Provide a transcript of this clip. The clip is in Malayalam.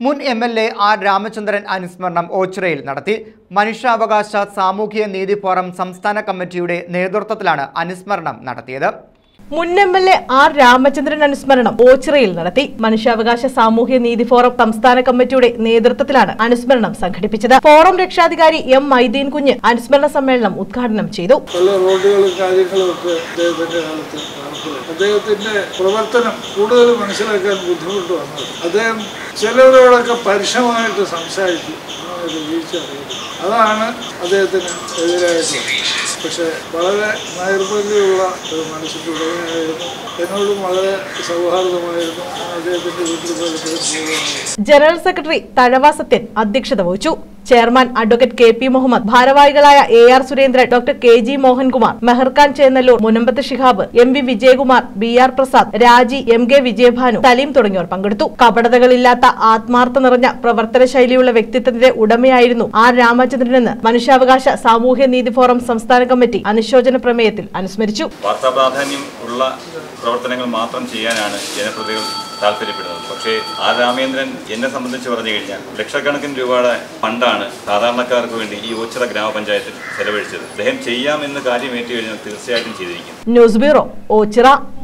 മുൻ M L A R Ramachandran അനുസ്മരണം ഓച്ചിറയിൽ നടത്തി മനുഷ്യാവകാശ സാമൂഹിക നീതി ഫോറം സംസ്ഥാന കമ്മിറ്റിയുടെ നേതൃത്വത്തിലാണ് അനുസ്മരണം നടത്തിയത് മുൻ M L A R Ramachandran അനുസ്മരണം ഓച്ചിറയിൽ നടത്തി മനുഷ്യാവകാശ സാമൂഹ്യ നീതി ഫോറം സംസ്ഥാന കമ്മിറ്റിയുടെ നേതൃത്വത്തിലാണ് അനുസ്മരണം സംഘടിപ്പിച്ചത് ഫോറം രക്ഷാധികാരി എം മൈദീൻ കുഞ്ഞ് അനുസ്മരണ സമ്മേളനം ഉദ്ഘാടനം ചെയ്തു പല റോഡുകളും കാര്യങ്ങളും ഒക്കെ അദ്ദേഹത്തിന്റെ കാലത്ത് നടപ്പിലായി അദ്ദേഹത്തിന്റെ പ്രവർത്തനം കൂടുതൽ മനസ്സിലാക്കാൻ ബുദ്ധിമുട്ട് വന്നത് അദ്ദേഹം ചിലവരോടൊക്കെ പരുഷമായിട്ട് സംസാരിച്ചു ഒരു വീഴ്ച അറിയുന്നു അതാണ് അദ്ദേഹത്തിന് എതിരായിട്ടുള്ളത് പക്ഷെ വളരെ നൈർമല്യമുള്ള ഒരു മനസ്സിലുടമയായിരുന്നു എന്നോടും വളരെ സൗഹാർദ്ദമായിരുന്നു ഞാൻ അദ്ദേഹത്തിന്റെ വീട്ടിൽ പലപ്പോഴും പോകുമായിരുന്നു ജനറൽ സെക്രട്ടറി തഴവ സത്യൻ അധ്യക്ഷത വഹിച്ചു chairman advocate K P Muhammad ഭാരവാഹികളായ A R Surendran doctor K G Mohankumar Meharkhan Chennallur Munambathu Shihab M V Vijayakumar B R Prasad Raji M K Vijayabhanu Saleem തുടങ്ങിയവർ പങ്കെടുത്തു കപടതകളില്ലാത്ത ആത്മാർത്ഥ നിറഞ്ഞ പ്രവർത്തന ശൈലിയുള്ള വ്യക്തിത്വത്തിന്റെ ഉടമയായിരുന്നു ആർ രാമചന്ദ്രനെന്ന് മനുഷ്യാവകാശ സാമൂഹ്യ നീതി ഫോറം സംസ്ഥാന കമ്മിറ്റി അനുശോചന പ്രമേയത്തിൽ അനുസ്മരിച്ചു വാർത്താ പ്രാധാന്യം ഉള്ള പ്രവർത്തനങ്ങൾ മാത്രം ചെയ്യാനാണ് ജനപ്രതികൾ താല്പര്യപ്പെടുന്നത് പക്ഷേ ആർ രാമേന്ദ്രൻ എന്നെ സംബന്ധിച്ച് പറഞ്ഞു കഴിഞ്ഞാൽ ലക്ഷക്കണക്കിന് രൂപയുടെ ഫണ്ടാണ് സാധാരണക്കാർക്ക് വേണ്ടി ഈ ഓച്ചിറ ഗ്രാമപഞ്ചായത്തിൽ ചെലവഴിച്ചത് അദ്ദേഹം ചെയ്യാമെന്ന് കാര്യം ഏറ്റു കഴിഞ്ഞാൽ തീർച്ചയായിട്ടും ചെയ്തിരിക്കും ന്യൂസ് ബ്യൂറോ ഓച്ചിറ